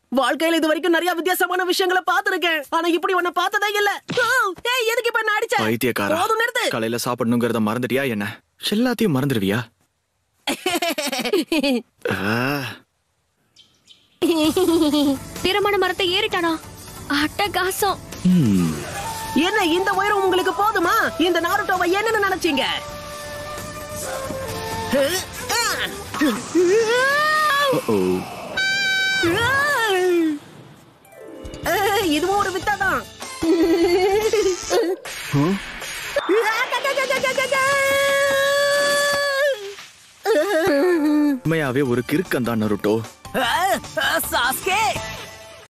வாழ்க்கையில இது வரைக்கும் நிறைய வித்தியாசமான விஷயங்களை பார்த்திருக்கேன் ஆனா இப்படி ஒண்ணு பார்த்ததே இல்ல ஓ, ஏய் எதுக்கு இப்ப என்ன அடிச்ச பைத்தியக்காரா போதும் நிறுத்து காலையில சாப்பிடணுங்கிறத மறந்துட்டியா என்ன எல்லாத்தையும் மறந்துடுவியா ஆ, திறமான மரத்தை ஏறிட்டானா அட்டகாசம் ம். என்ன இந்த உயரம் உங்களுக்கு போதுமா இந்த நாருட்டோவை என்னன்னு நினைச்சீங்க ஓ ஏய், இதுவும் ஒரு வித்தாதான் உண்மையாவே ஒரு கிறுக்கன் தான் நருட்டோ சாஸ்கே